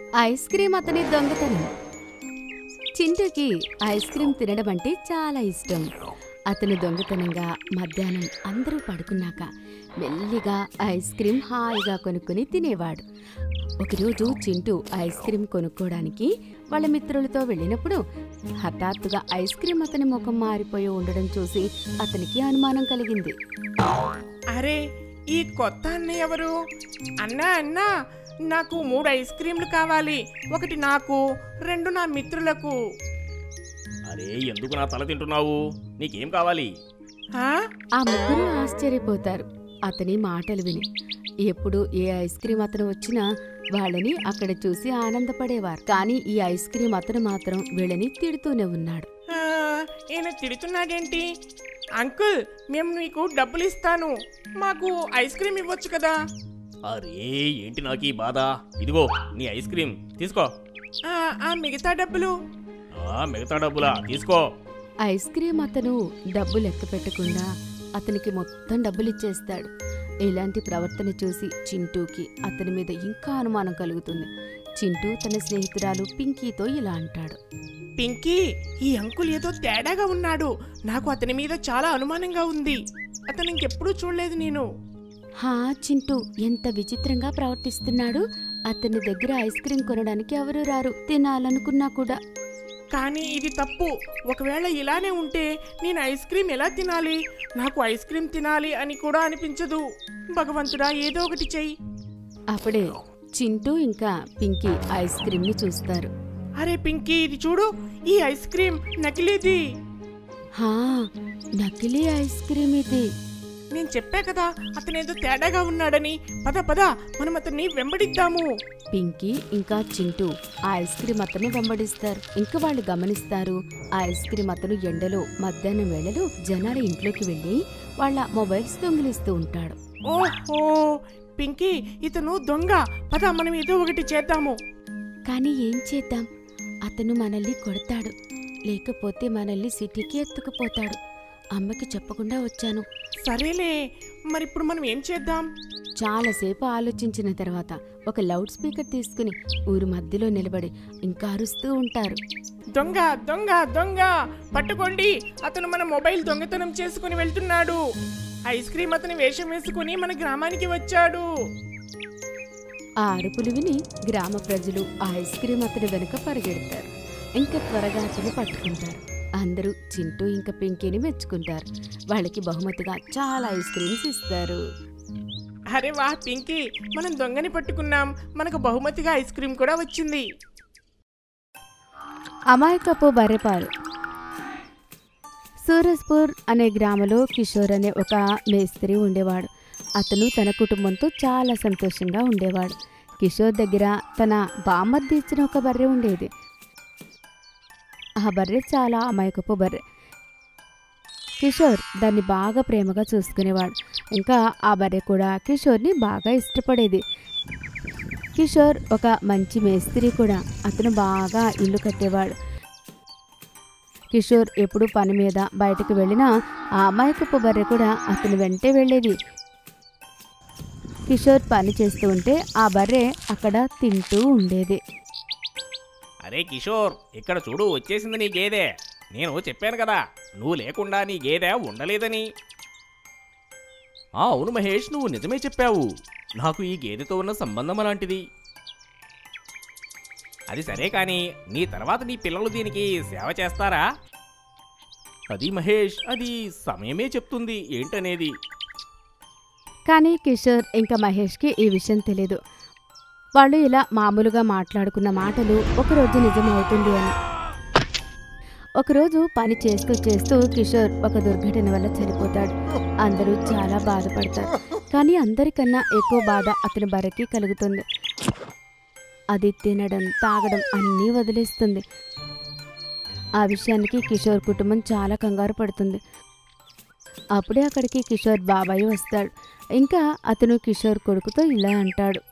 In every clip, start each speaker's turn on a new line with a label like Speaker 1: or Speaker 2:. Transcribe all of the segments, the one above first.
Speaker 1: Ice cream అతని దొంగతనం చింటూకి ice cream తినడం అంటే చాలా ఇష్టం అతను దొంగతనంగా మధ్యాహ్నం అందరూ పడుకున్నాక మెల్లిగా ఐస్ క్రీం హాయిగా కొనుక్కుని తినేవాడు ఒకరోజు చింటూ ఐస్ క్రీం కొనుక్కోవడానికి వాళ్ళ మిత్రులతో వెళ్ళినప్పుడు హఠాత్తుగా ఐస్ క్రీం అతని ముఖం మారిపోయి ఉండడం చూసి అతనికి అనుమానం కలిగింది
Speaker 2: అరే ఈ కొత్త అన్న ఎవరు అన్నా అన్నా నాకు మూడు ఐస్ క్రీంలు కావాలి ఒకటి నాకు రెండు నా మిత్రులకు
Speaker 3: అరే ఎందుకు నా తల తింటున్నావు నీకేం కావాలి
Speaker 2: ఆ?
Speaker 1: ఆ ముగ్గురు ఆశ్చర్యపోతారు అతని మాటలు విని ఎప్పుడు ఏ ఐస్ క్రీం అతను వచ్చినా వాళ్ళని అక్కడ చూసి ఆనందపడేవారు కానీ ఈ ఐస్ క్రీం అతను మాత్రం వీళ్ళని తిడుతూనే ఉన్నాడు
Speaker 2: ఆ, ఈయన తిడుతున్నాడేంటి అంకుల్ మేము నీకు డబ్బులు ఇస్తాను మాకు ఐస్ క్రీం ఇవ్వచ్చు కదా
Speaker 3: అరే ఏంటి నాకు ఈ బాధ ఇదిగో నీ ఐస్ క్రీమ్ తీసుకో
Speaker 2: ఆ, ఆ మిగతా డబ్బులు
Speaker 3: ఆ మిగతా డబ్బులా తీసుకో
Speaker 1: ఐస్ క్రీం అతను డబ్బు లెక్క పెట్టకుండా అతనికి మొత్తం డబ్బులు ఇచ్చేస్తాడు ఇలాంటి ప్రవర్తన చూసి చింటూకి అతని మీద ఇంకా అనుమానం కలుగుతుంది చింటూ తన స్నేహితురాలు పింకీతో ఇలా అంటాడు
Speaker 2: పింకీ ఈ అంకుల్ ఏదో తేడాగా ఉన్నాడు నాకు అతని మీద చాలా అనుమానంగా ఉంది అతను ఇంకెప్పుడూ చూడలేదు నేను
Speaker 1: హా చింటూ ఎంత విచిత్రంగా ప్రవర్తిస్తున్నాడు అతని దగ్గర ఐస్ క్రీం కొనడానికి ఎవరు రారు తినాలనుకున్నా కూడా
Speaker 2: కానీ ఇది తప్పు ఒకవేళ ఇలానే ఉంటే నేను ఐస్ క్రీం ఎలా తినాలి నాకు ఐస్ క్రీం తినాలి అని కూడా అనిపించదు భగవంతుడా ఏదో ఒకటి చెయ్యి
Speaker 1: అప్పుడే చింటూ ఇంకా పింకీ ఐస్ క్రీంని చూస్తారు
Speaker 2: అరే పింకీ ఇది చూడు ఈ ఐస్ క్రీం నకిలీది
Speaker 1: హా నకిలీ ఐస్ క్రీం ఇది
Speaker 2: నేను చెప్పా కదా అతనేదో తేడాగా ఉన్నాడని పద పద మనం అతన్ని వెంబడిద్దాము
Speaker 1: పింకీ ఇంకా చింటూ ఆ ఐస్ క్రీం అతను వెంబడిస్తారు ఇంకా వాళ్ళు గమనిస్తారు ఆ ఐస్ క్రీం అతను ఎండలో మధ్యాహ్నం వేళలో జనాల ఇంట్లోకి వెళ్ళి వాళ్ళ మొబైల్స్ దొంగిలిస్తూ ఉంటాడు
Speaker 2: ఓహో పింకీ ఇతను దొంగ పద మనం ఏదో ఒకటి చేద్దాము
Speaker 1: కానీ ఏం చేద్దాం అతను మనల్ని కొడతాడు లేకపోతే మనల్ని సిటీకి ఎత్తుకుపోతాడు అమ్మకి చెప్పకుండా వచ్చాను
Speaker 2: సరేలే మరి ఇప్పుడు మనం ఏం చేద్దాం
Speaker 1: చాలాసేపు ఆలోచించిన తర్వాత ఒక లౌడ్ స్పీకర్ తీసుకుని ఊరు మధ్యలో నిలబడి ఇంకా అరుస్తూ ఉంటారు
Speaker 2: దొంగ దొంగ దొంగ పట్టుకోండి అతను మన మొబైల్ దొంగతనం చేసుకుని వెళ్తున్నాడు ఐస్ క్రీం అతని వేషం వేసుకుని మన గ్రామానికి వచ్చాడు
Speaker 1: ఆ అరుపులు విని గ్రామ ప్రజలు ఆ ఐస్ క్రీం అతని వెనుక పరిగెడతారు ఇంకా త్వరగా అతను పట్టుకుంటారు అందరూ చింటూ ఇంకా పింకీని మెచ్చుకుంటారు వాళ్ళకి బహుమతిగా చాలా ఐస్ క్రీమ్స్ ఇస్తారు
Speaker 2: అరే వా పింకీ మనం దొంగని పట్టుకున్నాం మనకు బహుమతిగా ఐస్ క్రీం కూడా వచ్చింది
Speaker 1: అమాయకపు బర్రెపాలు సూరజ్పూర్ అనే గ్రామంలో కిషోర్ అనే ఒక మేస్త్రి ఉండేవాడు అతను తన కుటుంబంతో చాలా సంతోషంగా ఉండేవాడు కిషోర్ దగ్గర తన బామ్మద్ది ఇచ్చిన ఒక బర్రె ఉండేది ఆ బర్రె చాలా అమాయకపు బర్రె కిషోర్ దాన్ని బాగా ప్రేమగా చూసుకునేవాడు ఇంకా ఆ బర్రె కూడా కిషోర్ని బాగా ఇష్టపడేది కిషోర్ ఒక మంచి మేస్త్రి కూడా అతను బాగా ఇల్లు కట్టేవాడు కిషోర్ ఎప్పుడు పని మీద బయటకు వెళ్ళినా ఆ అమాయకపు బర్రె కూడా అతని వెంటే వెళ్ళేది కిషోర్ పని చేస్తూ ఉంటే ఆ బర్రె అక్కడ తింటూ ఉండేది
Speaker 3: అరే కిషోర్ ఇక్కడ చూడు వచ్చేసింది నీ గేదె నేను చెప్పాను కదా నువ్వు లేకుండా నీ గేదె ఉండలేదని ఆ అవును మహేష్ నువ్వు నిజమే చెప్పావు నాకు ఈ గేదెతో ఉన్న సంబంధం అలాంటిది అది సరే కానీ నీ తర్వాత నీ పిల్లలు దీనికి సేవ చేస్తారా అది మహేష్ అది సమయమే చెప్తుంది ఏంటనేది
Speaker 1: కానీ కిషోర్ ఇంకా మహేష్కి ఈ విషయం తెలియదు వాళ్ళు ఇలా మామూలుగా మాట్లాడుకున్న మాటలు ఒకరోజు నిజమవుతుంది అని ఒకరోజు పని చేస్తూ చేస్తూ కిషోర్ ఒక దుర్ఘటన వల్ల చనిపోతాడు అందరూ చాలా బాధపడతారు కానీ అందరికన్నా ఎక్కువ బాధ అతని బర్రెకి కలుగుతుంది అది తినడం తాగడం అన్నీ వదిలేస్తుంది ఆ విషయానికి కిషోర్ కుటుంబం చాలా కంగారు పడుతుంది అప్పుడే అక్కడికి కిషోర్ బాబాయ్ వస్తాడు ఇంకా అతను కిషోర్ కొడుకుతో ఇలా అంటాడు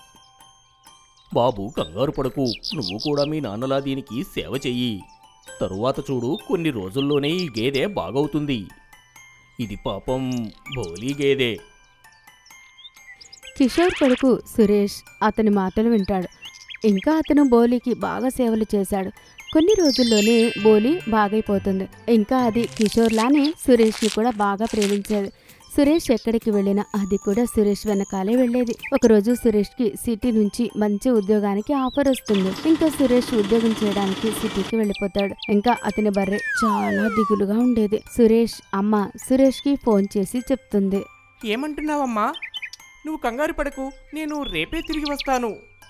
Speaker 3: బాబు కంగారు పడకు నువ్వు కూడా మీ నాన్నలా దీనికి సేవ చెయ్యి తరువాత చూడు కొన్ని రోజుల్లోనే ఈ గేదె బాగవుతుంది ఇది పాపం బోలీ గేదె
Speaker 1: కిషోర్ కొడుకు సురేష్ అతని మాటలు వింటాడు ఇంకా అతను బోలీకి బాగా సేవలు చేశాడు కొన్ని రోజుల్లోనే బోలి బాగైపోతుంది ఇంకా అది కిషోర్లానే సురేష్ని కూడా బాగా ప్రేమించేది సురేష్ ఎక్కడికి వెళ్ళినా అది కూడా సురేష్ వెనకాలే వెళ్ళేది ఒకరోజు సురేష్కి సిటీ నుంచి మంచి ఉద్యోగానికి ఆఫర్ వస్తుంది ఇంకా సురేష్ ఉద్యోగం చేయడానికి సిటీకి వెళ్ళిపోతాడు ఇంకా అతని బర్రె చాలా దిగులుగా ఉండేది సురేష్ అమ్మ సురేష్కి ఫోన్ చేసి చెప్తుంది
Speaker 2: ఏమంటున్నావమ్మా నువ్వు కంగారు పడకు నేను రేపే తిరిగి వస్తాను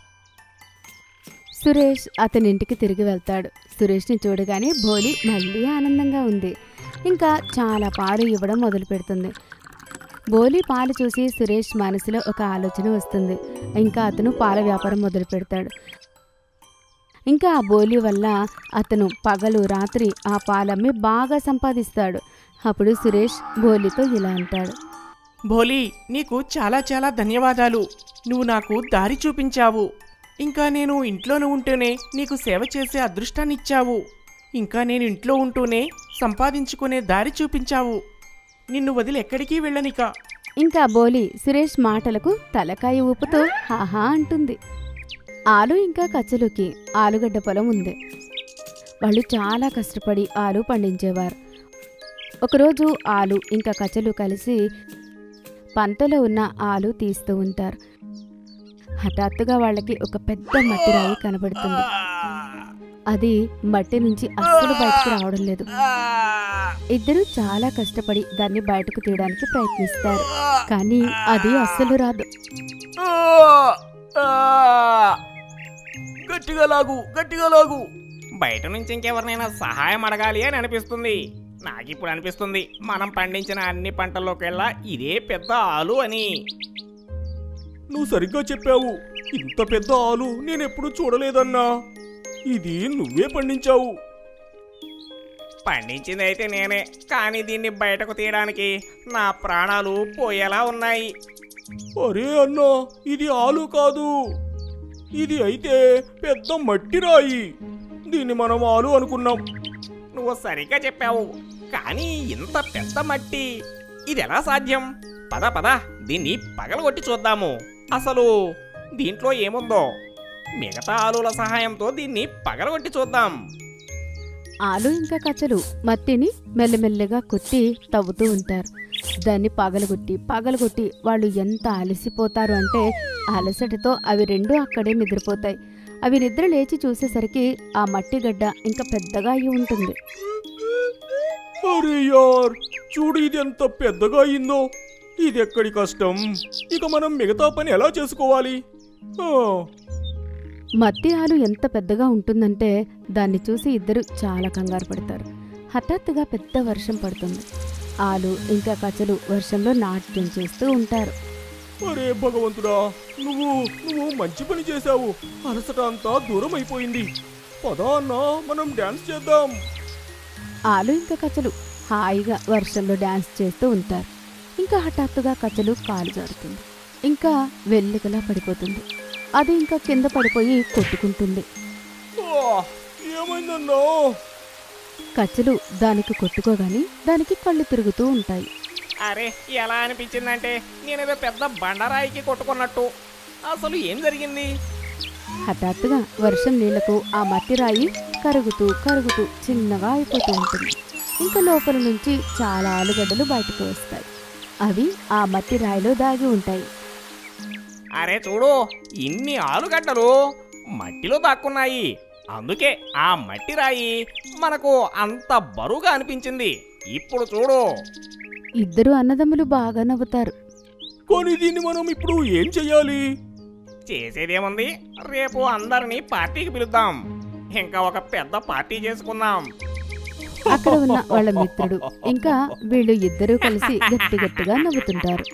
Speaker 1: సురేష్ అతని ఇంటికి తిరిగి వెళ్తాడు సురేష్ని చూడగానే భోలి మళ్ళీ ఆనందంగా ఉంది ఇంకా చాలా పాలు ఇవ్వడం మొదలు పెడుతుంది బోలి పాలు చూసి సురేష్ మనసులో ఒక ఆలోచన వస్తుంది ఇంకా అతను పాల వ్యాపారం మొదలు పెడతాడు ఇంకా ఆ బోలి వల్ల అతను పగలు రాత్రి ఆ పాలమ్మి బాగా సంపాదిస్తాడు అప్పుడు సురేష్ బోలితో ఇలా అంటాడు
Speaker 2: భోలీ నీకు చాలా చాలా ధన్యవాదాలు నువ్వు నాకు దారి చూపించావు ఇంకా నేను ఇంట్లోనే ఉంటూనే నీకు సేవ చేసే అదృష్టాన్ని ఇచ్చావు ఇంకా నేను ఇంట్లో ఉంటూనే సంపాదించుకునే దారి చూపించావు నిన్ను వదిలి ఎక్కడికి వెళ్ళనిక
Speaker 1: ఇంకా బోలి సురేష్ మాటలకు తలకాయ ఊపుతూ హాహా అంటుంది ఆలు ఇంకా కచ్చలుకి ఆలుగడ్డ పొలం ఉంది వాళ్ళు చాలా కష్టపడి ఆలు పండించేవారు ఒకరోజు ఆలు ఇంకా కచ్చలు కలిసి పంటలో ఉన్న ఆలు తీస్తూ ఉంటారు హఠాత్తుగా వాళ్ళకి ఒక పెద్ద మట్టి రాయి కనబడుతుంది అది మట్టి నుంచి అస్సలు బయటకు రావడం లేదు ఇద్దరు చాలా కష్టపడి దాన్ని బయటకు తీయడానికి ప్రయత్నిస్తారు కానీ అది అస్సలు రాదు
Speaker 2: గట్టిగా లాగు గట్టిగా లాగు
Speaker 3: బయట నుంచి ఇంకెవరినైనా సహాయం అడగాలి అని అనిపిస్తుంది నాకిప్పుడు అనిపిస్తుంది మనం పండించిన అన్ని పంటల్లోకెల్లా ఇదే పెద్ద ఆలు అని
Speaker 2: నువ్వు సరిగ్గా చెప్పావు ఇంత పెద్ద ఆలు నేనెప్పుడు చూడలేదన్నా ఇది నువ్వే పండించావు
Speaker 3: పండించింది అయితే నేనే కానీ దీన్ని బయటకు తీయడానికి నా ప్రాణాలు పోయేలా ఉన్నాయి
Speaker 2: అరే అన్నా ఇది ఆలు కాదు ఇది అయితే పెద్ద మట్టి రాయి దీన్ని మనం ఆలు అనుకున్నాం
Speaker 3: నువ్వు సరిగ్గా చెప్పావు కానీ ఇంత పెద్ద మట్టి ఇది ఎలా సాధ్యం పద పద దీన్ని పగలగొట్టి చూద్దాము అసలు దీంట్లో ఏముందో మిగతా ఆలుల సహాయంతో దీన్ని పగలగొట్టి చూద్దాం
Speaker 1: ఆలు ఇంకా కచ్చలు మట్టిని మెల్లమెల్లగా కొట్టి తవ్వుతూ ఉంటారు దాన్ని పగలగొట్టి పగలగొట్టి వాళ్ళు ఎంత అలసిపోతారు అంటే అలసటతో అవి రెండు అక్కడే నిద్రపోతాయి అవి నిద్ర లేచి చూసేసరికి ఆ మట్టి గడ్డ ఇంకా పెద్దగా అయి ఉంటుంది
Speaker 2: అరే యార్ చూడు ఇది ఎంత పెద్దగా అయిందో ఇది ఎక్కడి కష్టం ఇక మనం మిగతా పని ఎలా చేసుకోవాలి ఆ,
Speaker 1: మట్టి ఆలు ఎంత పెద్దగా ఉంటుందంటే దాన్ని చూసి ఇద్దరు చాలా కంగారు పడతారు హఠాత్తుగా పెద్ద వర్షం పడుతుంది ఆలు ఇంకా కచ్చలు వర్షంలో నాట్యం చేస్తూ ఉంటారు
Speaker 2: అరే భగవంతుడా నువ్వు నువ్వు మంచి పని చేశావు అలసట అంతా దూరం అయిపోయింది పదా అన్నా మనం డాన్స్ చేద్దాం
Speaker 1: ఆలు ఇంకా కచ్చలు హాయిగా వర్షంలో డాన్స్ చేస్తూ ఉంటారు ఇంకా హఠాత్తుగా కచ్చలు కాలు జారుతుంది ఇంకా వెల్లికలా పడిపోతుంది అది ఇంకా కింద పడిపోయి కొట్టుకుంటుంది
Speaker 2: ఆ, ఏమైందన్నా
Speaker 1: కచ్చలు దానికి కొట్టుకోగాని దానికి కళ్ళు తిరుగుతూ ఉంటాయి
Speaker 3: అరే ఎలా అనిపించిందంటే నేనేదో పెద్ద బండరాయికి కొట్టుకున్నట్టు అసలు ఏం జరిగింది
Speaker 1: హఠాత్తుగా వర్షం నీళ్లకు ఆ మట్టి రాయి కరుగుతూ కరుగుతూ చిన్నగా అయిపోతూ ఉంటుంది ఇంకా లోపల నుంచి చాలా ఆలుగడ్డలు బయటకు వస్తాయి అవి ఆ మట్టి రాయిలో దాగి ఉంటాయి
Speaker 3: అరే చూడు ఇన్ని ఆలుగడ్డలు మట్టిలో దాక్కున్నాయి అందుకే ఆ మట్టి రాయి మనకు అంత బరువుగా అనిపించింది ఇప్పుడు చూడు
Speaker 1: ఇద్దరు అన్నదమ్ములు బాగా నవ్వుతారు
Speaker 2: కానీ దీన్ని మనం ఇప్పుడు ఏం చెయ్యాలి
Speaker 3: చేసేదేముంది రేపు అందరినీ పార్టీకి పిలుద్దాం ఇంకా ఒక పెద్ద పార్టీ చేసుకుందాం
Speaker 1: అక్కడ ఉన్న వాళ్ళ మిత్రుడు ఇంకా వీళ్ళు ఇద్దరూ కలిసి గట్టి గట్టిగా నవ్వుతుంటారు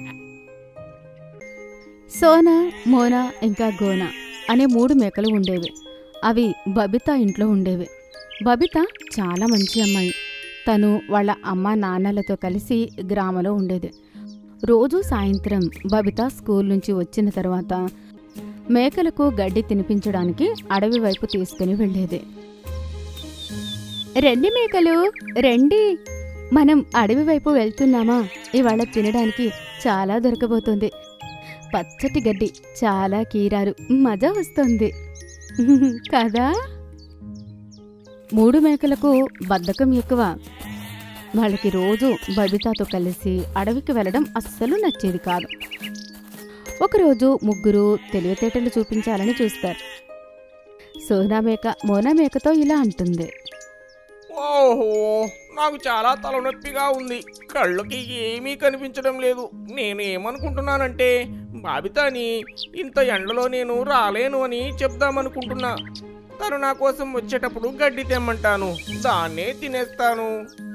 Speaker 1: సోనా మోనా ఇంకా గోనా అనే మూడు మేకలు ఉండేవి అవి బబిత ఇంట్లో ఉండేవి బబిత చాలా మంచి అమ్మాయి తను వాళ్ళ అమ్మ నాన్నలతో కలిసి గ్రామంలో ఉండేది రోజు సాయంత్రం బబిత స్కూల్ నుంచి వచ్చిన తర్వాత మేకలకు గడ్డి తినిపించడానికి అడవి వైపు తీసుకుని వెళ్ళేది రండి మేకలు రండి మనం అడవి వైపు వెళ్తున్నామా ఇవాళ తినడానికి చాలా దొరకబోతుంది పచ్చటి గడ్డి చాలా కీరారు మజా వస్తుంది కదా మూడు మేకలకు బద్ధకం ఎక్కువ వాళ్ళకి రోజు బబితాతో కలిసి అడవికి వెళ్ళడం అస్సలు నచ్చేది కాదు ఒకరోజు ముగ్గురు తెలివితేటలు చూపించాలని చూస్తారు సోనా మేక మోనా మేకతో ఇలా అంటుంది
Speaker 3: ఓహో నాకు చాలా తలనొప్పిగా ఉంది కళ్ళకి ఏమీ కనిపించడం లేదు నేను ఏమనుకుంటున్నానంటే బాబితాని ఇంత ఎండలో నేను రాలేను అని చెప్దామనుకుంటున్నా తను నా కోసం వచ్చేటప్పుడు గడ్డి తెమ్మంటాను దాన్నే తినేస్తాను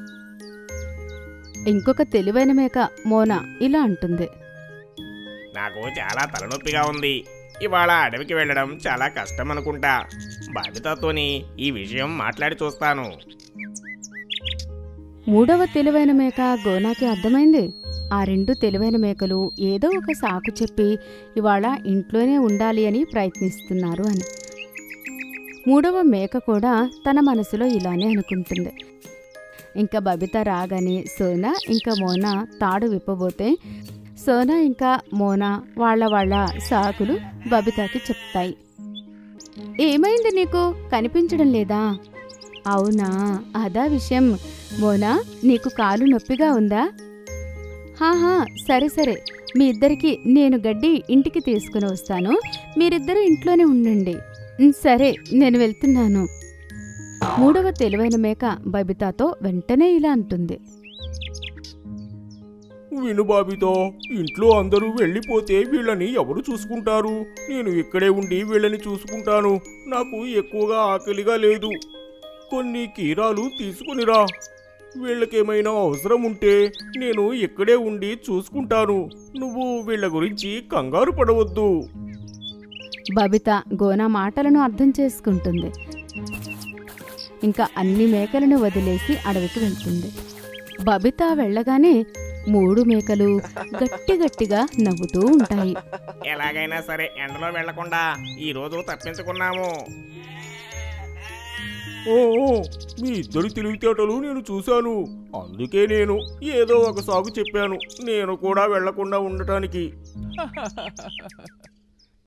Speaker 1: ఇంకొక తెలివైన మేక మోనా ఇలా అంటుంది
Speaker 3: నాకు చాలా తలనొప్పిగా ఉంది ఇవాళ అడవికి వెళ్ళడం చాలా కష్టం అనుకుంటా బాబితాతోని ఈ విషయం మాట్లాడి చూస్తాను
Speaker 1: మూడవ తెలివైన మేక గోనాకి అర్థమైంది ఆ రెండు తెలివైన మేకలు ఏదో ఒక సాకు చెప్పి ఇవాళ ఇంట్లోనే ఉండాలి అని ప్రయత్నిస్తున్నారు అని మూడవ మేక కూడా తన మనసులో ఇలానే అనుకుంటుంది ఇంకా బబిత రాగానే సోనా ఇంకా మోనా తాడు విప్పబోతే సోనా ఇంకా మోనా వాళ్ళ వాళ్ళ సాకులు బబితాకి చెప్తాయి ఏమైంది నీకు కనిపించడం లేదా అవునా అదా విషయం మోనా నీకు కాలు నొప్పిగా ఉందా హాహా సరే సరే మీ ఇద్దరికి నేను గడ్డి ఇంటికి తీసుకుని వస్తాను మీరిద్దరూ ఇంట్లోనే ఉండండి "ఉమ్, సరే నేను వెళ్తున్నాను మూడవ తెలివైన మేక బబితాతో వెంటనే ఇలా అంటుంది
Speaker 3: విను బాబితో ఇంట్లో అందరూ వెళ్ళిపోతే వీళ్ళని ఎవరు చూసుకుంటారు నేను ఇక్కడే ఉండి వీళ్ళని చూసుకుంటాను నాకు ఎక్కువగా ఆకలిగా లేదు కొన్ని కీరాలు తీసుకునిరా వీళ్ళకేమైనా అవసరం ఉంటే నేను ఇక్కడే ఉండి చూసుకుంటాను నువ్వు వీళ్ళ గురించి కంగారు పడవద్దు
Speaker 1: బబిత గోనా మాటలను అర్థం చేసుకుంటుంది ఇంకా అన్ని మేకలను వదిలేసి అడవికి వెళ్తుంది బబిత వెళ్ళగానే మూడు మేకలు గట్టి గట్టిగా నవ్వుతూ ఉంటాయి
Speaker 3: ఎలాగైనా సరే ఎండలో వెళ్లకుండా ఈ రోజు తప్పించుకున్నాము ఓ మీ ఇద్దరు తెలివితేటలు నేను చూశాను అందుకే నేను ఏదో ఒక సాగు చెప్పాను నేను కూడా వెళ్లకుండా ఉండటానికి